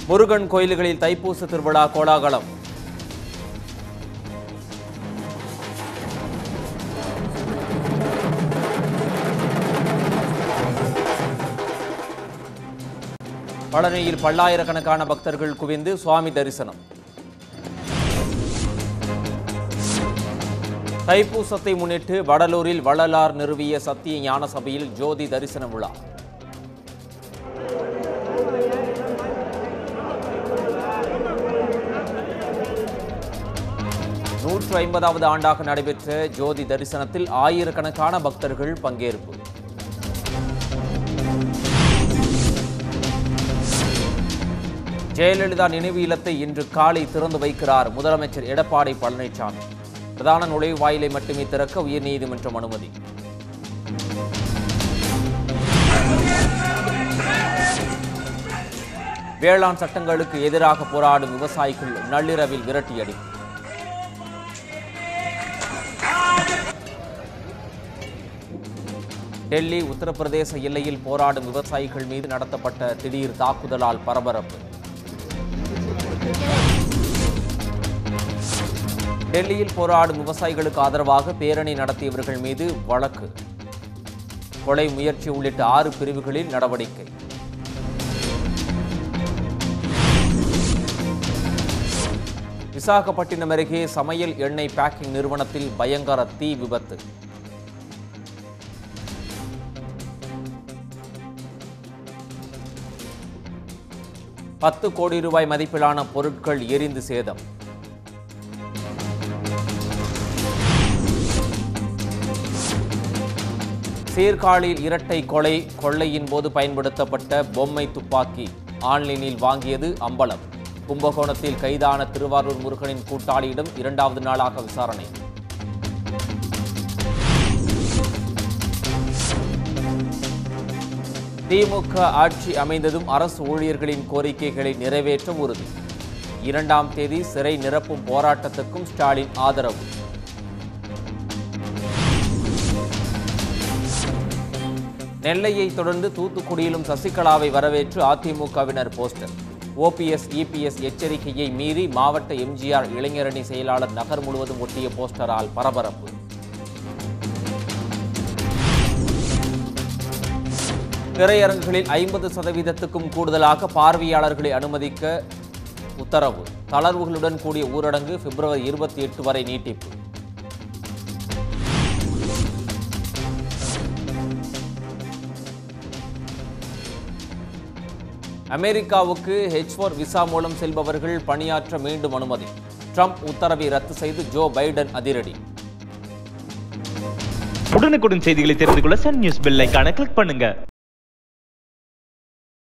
முருகன் கோயில்களில் தைப்பூச திருவிழா கோலாகலம் பழனியில் பல்லாயிரக்கணக்கான பக்தர்கள் குவிந்து சுவாமி தரிசனம் தைப்பூசத்தை முன்னிட்டு வடலூரில் வள்ளலார் நிறுவிய சத்திய ஞான சபையில் ஜோதி தரிசன விழா நூற்று ஐம்பதாவது ஆண்டாக நடைபெற்ற ஜோதி தரிசனத்தில் ஆயிரக்கணக்கான பக்தர்கள் பங்கேற்பு ஜெயலலிதா நினைவு இல்லத்தை இன்று காலை திறந்து வைக்கிறார் முதலமைச்சர் எடப்பாடி பழனிசாமி பிரதான நுழைவாயிலை மட்டுமே திறக்க உயர்நீதிமன்றம் அனுமதி வேளாண் சட்டங்களுக்கு எதிராக போராடும் விவசாயிகள் நள்ளிரவில் விரட்டியடி டெல்லி உத்தரப்பிரதேச எல்லையில் போராடும் விவசாயிகள் மீது நடத்தப்பட்ட திடீர் தாக்குதலால் பரபரப்பு டெல்லியில் போராடும் விவசாயிகளுக்கு ஆதரவாக பேரணி நடத்தியவர்கள் மீது வழக்கு கொலை முயற்சி உள்ளிட்ட ஆறு பிரிவுகளில் நடவடிக்கை விசாகப்பட்டினம் அருகே சமையல் எண்ணெய் பேக்கிங் நிறுவனத்தில் பயங்கர தீ விபத்து பத்து கோடி ரூபாய் மதிப்பிலான பொருட்கள் எரிந்து சேதம் சீர்காழியில் இரட்டை கொலை கொள்ளையின் போது பயன்படுத்தப்பட்ட பொம்மை துப்பாக்கி ஆன்லைனில் வாங்கியது அம்பலம் கும்பகோணத்தில் கைதான திருவாரூர் முருகனின் கூட்டாளியிடம் இரண்டாவது நாளாக விசாரணை திமுக ஆட்சி அமைந்ததும் அரசு ஊழியர்களின் கோரிக்கைகளை நிறைவேற்ற உறுதி இரண்டாம் தேதி சிறை நிரப்பும் போராட்டத்துக்கும் ஸ்டாலின் ஆதரவு நெல்லையை தொடர்ந்து தூத்துக்குடியிலும் சசிகலாவை வரவேற்று அதிமுகவினர் போஸ்டர் ஓபிஎஸ் இபிஎஸ் எச்சரிக்கையை மீறி மாவட்ட எம்ஜிஆர் இளைஞரணி செயலாளர் நகர் முழுவதும் ஒட்டிய போஸ்டரால் பரபரப்பு திரையரங்குகளில் ஐம்பது சதவீதத்துக்கும் கூடுதலாக பார்வையாளர்களை அனுமதிக்க உத்தரவு தளர்வுகளுடன் கூடிய ஊரடங்கு பிப்ரவரி இருபத்தி எட்டு வரை நீட்டிப்பு அமெரிக்காவுக்கு ஹெச் ஃபோர் விசா மூலம் செல்பவர்கள் பணியாற்ற மீண்டும் அனுமதி ட்ரம்ப் உத்தரவை ரத்து செய்து ஜோ பைடன் அதிரடி உடனுக்குடன் செய்திகளை தெரிந்து கொள்ள சன் நியூஸ் பெல் ஐகானை கிளிக் பண்ணுங்க